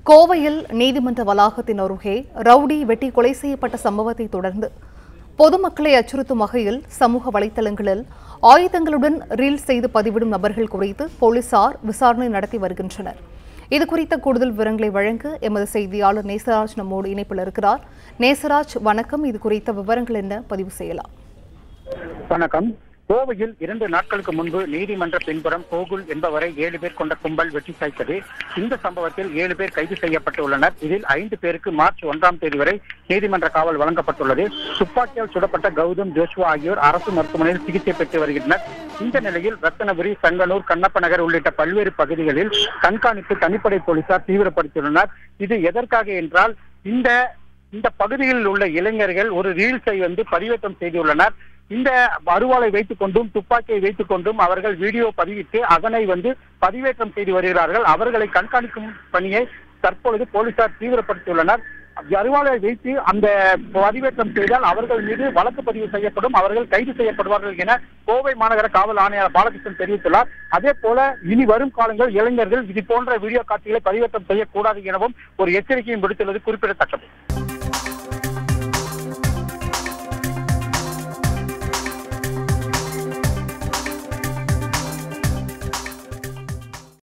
கோவையில் நீதிமன்ற வளாகத்தின் அருகே ரவுடி வெட்டி கொலை செய்யப்பட்ட சம்பவத்தை தொடர்ந்து பொதுமக்களை அச்சுறுத்தும் வகையில் சமூக வலைதளங்களில் ஆயுதங்களுடன் ரீல் செய்து பதிவிடும் நபர்கள் குறித்து போலீசார் விசாரணை நடத்தி வருகின்றனர் இது குறித்த கூடுதல் விவரங்களை வழங்க எமது செய்தியாளர் நேசராஜ் நம்மோடு இணைப்பில் இருக்கிறார் நேசராஜ் வணக்கம் இது குறித்த விவரங்கள் என்ன பதிவு செய்யலாம் வணக்கம் கோவையில் இரண்டு நாட்களுக்கு முன்பு நீதிமன்ற பின்புறம் கோகுல் என்பவரை ஏழு பேர் கொண்ட கும்பல் வெட்டி சாய்த்தது இந்த சம்பவத்தில் ஏழு பேர் கைது செய்யப்பட்டுள்ளனர் இதில் ஐந்து பேருக்கு மார்ச் ஒன்றாம் தேதி வரை நீதிமன்ற காவல் வழங்கப்பட்டுள்ளது துப்பாக்கியால் சுடப்பட்ட கௌதம் ஜோஷ்வா ஆகியோர் அரசு மருத்துவமனையில் சிகிச்சை பெற்று வருகின்றனர் இந்த நிலையில் ரத்தனபுரி சங்கனூர் கண்ணப்ப நகர் உள்ளிட்ட பல்வேறு பகுதிகளில் கண்காணிப்பு தனிப்படை போலீசார் தீவிரப்படுத்தியுள்ளனர் இது எதற்காக என்றால் இந்த இந்த பகுதிகளில் உள்ள இளைஞர்கள் ஒரு ரீல்ஸை வந்து பதிவேற்றம் செய்துள்ளனர் இந்த அருவாளை வைத்துக் கொண்டும் துப்பாக்கியை வைத்துக் கொண்டும் அவர்கள் வீடியோ பதிவிட்டு அதனை வந்து பதிவேற்றம் செய்து வருகிறார்கள் அவர்களை கண்காணிக்கும் பணியை தற்பொழுது போலீசார் தீவிரப்படுத்தியுள்ளனர் அருவாளை வைத்து அந்த பதிவேற்றம் செய்தால் அவர்கள் மீது வழக்கு பதிவு செய்யப்படும் அவர்கள் கைது செய்யப்படுவார்கள் என கோவை மாநகர காவல் ஆணையர் பாலகிருஷ்ணன் தெரிவித்துள்ளார் அதே போல இனி வரும் காலங்கள் இளைஞர்கள் இது போன்ற வீடியோ காட்சிகளை பதிவேற்றம் செய்யக்கூடாது எனவும் ஒரு எச்சரிக்கையும் விடுத்துள்ளது குறிப்பிடத்தக்கது